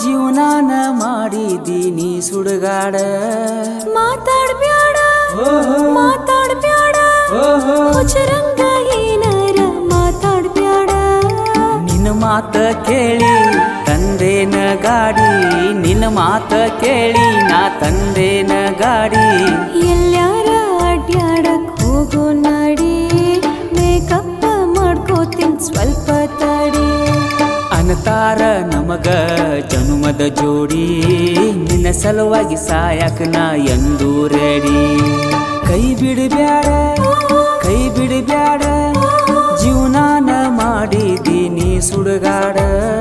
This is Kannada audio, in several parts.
ಜೀವನಾನ ಮಾಡಿದೀನಿ ಸುಡುಗಾಡ ಮಾತಾಡ್ಬ್ಯಾಡ ಮಾತಾಡ್ಬ್ಯಾಡ ಹುಚ್ಚರಂಗ ಏನಾರ ಮಾತಾಡ್ಬ್ಯಾಡ ನಿನ್ನ ಮಾತ ಕೇಳಿ ತಂದೇನ ಗಾಡಿ ನಿನ್ನ ಮಾತ ಕೇಳಿ ನಾ ತಂದೇನ ಗಾಡಿ ಎಲ್ಲಾರ ಅಡ್ಯಾಡಕ್ ಹೋಗೋ ನಾಡಿ ಮೇಕಪ್ ಮಾಡ್ಕೋತೀನಿ ಸ್ವಲ್ಪ ತಡಿ ಅನತಾರ ನಮಗ ಜನುಮದ ಜೋಡಿ ನಿನ್ನ ಸಲುವಾಗಿ ಸಾಯಕ ನಾ ಎಂದು ರೆಡಿ ಕೈ ಬಿಡಬ್ಯಾಡ ಕೈ ಬಿಡಬ್ಯಾಡ ಜೀವನಾನ ಮಾಡಿದೀನಿ ಸುಡುಗಾಡ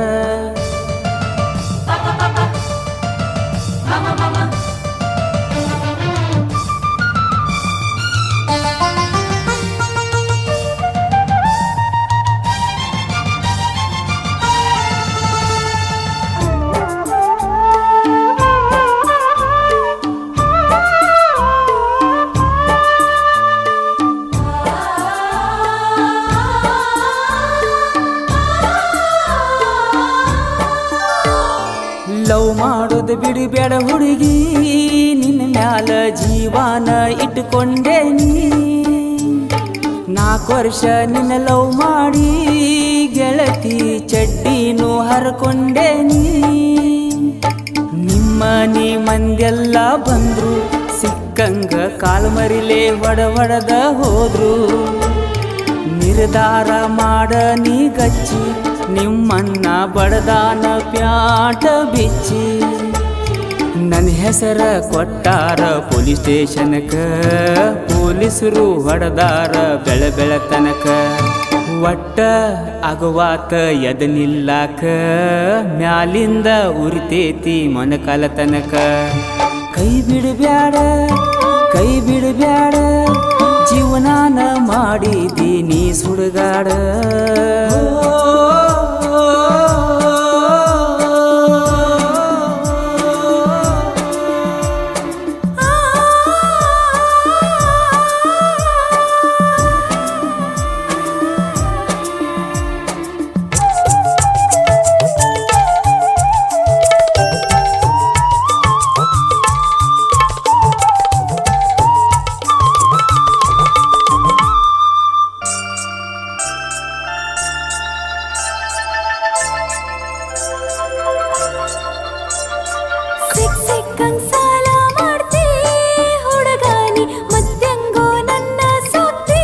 ಲವ್ ಮಾಡೋದು ಬಿಡಬೇಡ ಹುಡುಗಿ ನಿನ್ನ ಮ್ಯಾಲ ಜೀವಾನ ಇಟ್ಟುಕೊಂಡೇನಿ ನಾಲ್ಕು ವರ್ಷ ನಿನ್ನ ಲವ್ ಮಾಡಿ ಗೆಳತಿ ಚಡ್ಡಿನೂ ಹರ್ಕೊಂಡೇನಿ ನಿಮ್ಮ ನೀ ಮಂದೆಲ್ಲ ಬಂದ್ರು ಸಿಕ್ಕಂಗ ಕಾಲು ಮರಿಲೇ ಹೊಡ ಹೊಡೆದ ಹೋದ್ರು ನಿರ್ಧಾರ ಮಾಡ ನೀ ಗಚ್ಚಿ ನಿಮ್ಮನ್ನ ಬಡದಾನ ಪ್ಯಾಟ ಬಿಚ್ಚಿ ನನ್ನ ಹೆಸರ ಕೊಟ್ಟಾರ ಪೊಲೀಸ್ ಸ್ಟೇಷನ್ಕ ಪೊಲೀಸರು ಹೊಡೆದಾರ ಬೆಳ ಬೆಳತನಕ ಒಟ್ಟ ಅಗವಾತ ಎದ ನಿಲ್ಲಾಕ ಮ್ಯಾಲಿಂದ ಉರಿತೇತಿ ಮೊನಕಾಲ ತನಕ ಕೈ ಬಿಡಬ್ಯಾಡ ಕೈ ಬಿಡಬ್ಯಾಡ ಜೀವನಾನ ಮಾಡಿದೀನಿ ಸುಡುಗಾಡ ಸಿಕ್ ಸಿಕ್ಕಂಗ್ ಸಾಲ ಮಾಡ್ತಿ ಹುಡುಗಾನಿ ಮತ್ತೆಂಗೋ ನನ್ನ ಸುತ್ತಿ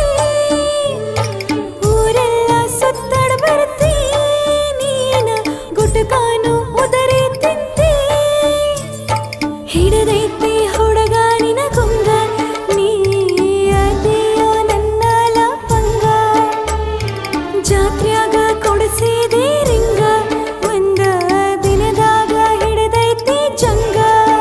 ಊರೆಲ್ಲ ಸುತ್ತಡ ಬರ್ತಿ ನೀನ ಗುಟುಕಾನು ಉದರಿ ತಿಂತಿ ಹಿಡದೈತಿ ಹುಡುಗಾನಿನ ಕುಂಗ ನೀ ಅದಿಯೋ ನನ್ನ ಲಪಂಗ ಜಾತ್ರ್ಯಾಗ ಕೊಡಿಸಿದೆ ರಿಂಗ ಒಂದ ದಿನದಾಗ ಹಿಡಿದೈತಿ ಚಂಗ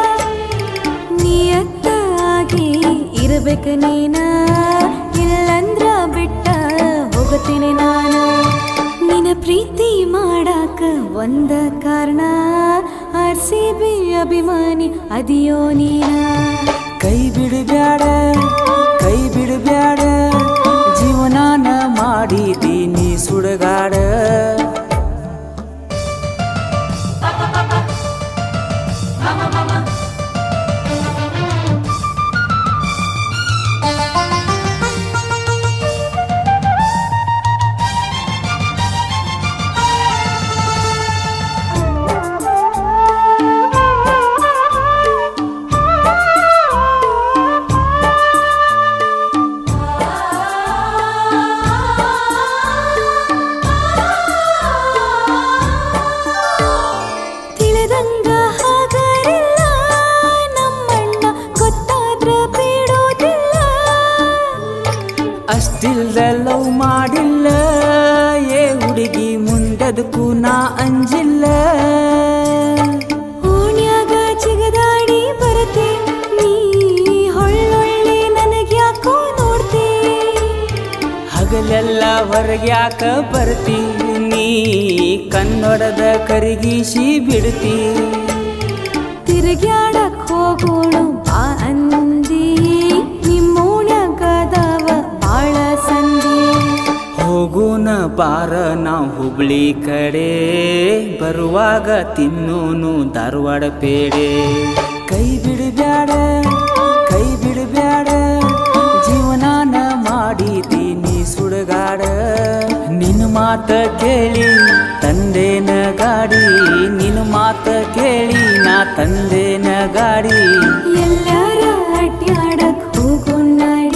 ನಿಯತ್ತ ಆಗಿ ಇರಬೇಕ ನೀನ ಇಲ್ಲಂದ್ರ ಬಿಟ್ಟ ಹೋಗುತ್ತೀನಿ ನಾನು ನಿನ್ನ ಪ್ರೀತಿ ಮಾಡಾಕ ಒಂದ ಕಾರಣ ಆರ್ ಸಿ ಬಿ ಅಭಿಮಾನಿ ಅದಿಯೋ ನೀನ ಕೈ ಬಿಡಬ್ಯಾಡ ಕೈ ಬಿಡಬ್ಯಾಡ ಜೀವನಾನ ಮಾಡಿದೀನಿ ಸುಡುಗಾಡ ತಿಳಿದಂಗ ಹಾಗಾರಿಲ್ಲ ನಮ್ಮಣ್ಣ ಗೊತ್ತಾದ್ರ ಬಿಡೋದಿಲ್ಲ ಅಷ್ಟಿಲ್ದ ಲವ್ ಮಾಡಿಲ್ಲ ಏ ಹುಡುಗಿ ಮುಂದದಕ್ಕೂ ನಾ ಅಂಜಿಲ್ಲ ಓಣ್ಯಾಗ ಚಿಗದಾಡಿ ಬರತೆ ನೀ ಹೊಳ್ಳೊಳ್ಳೆ ನನಗ್ಯಾಕೋ ನೋಡ್ತಿ ಹಗಲೆಲ್ಲ ಹೊರಗ್ಯಾಕ ಬರ್ತಿ ನೀ ಕನ್ನಡದ ಕರಿಗೀಸಿ ಬಿಡ್ತಿ ತಿರುಗ್ಯಾಡಕ್ ಹೋಗೋಣ ಬಾ ಅಂದಿ ನಿಮ್ಮೋಣ್ಯಾಗದಾವ ಬಾಳ ಸಂದಿ ಹೋಗುನ ಹೋಗುನ ಬಾರ ನಾವು ಹುಬ್ಳಿ ಕಡೆ ಬರುವಾಗ ತಿನ್ನೂನು ಧಾರವಾಡ ಪೇಡೆ ಕೈ ಬಿಡಬ್ಯಾಡ ಕೈ ಬಿಡಬ್ಯಾಡ ಜೀವನಾನ ಮಾಡಿದ್ದೀನಿ ಸುಡಗಾಡ ನಿನ್ನ ಮಾತ ಕೇಳಿ ತಂದೇನ ಗಾಡಿ ನಿನ್ನ ಮಾತ ಕೇಳಿ ನಾ ತಂದೇನ ಗಾಡಿ ಎಲ್ಲಾರ ಅಡ್ಯಾಡಕ್ ಹೋಗು ನಡಿ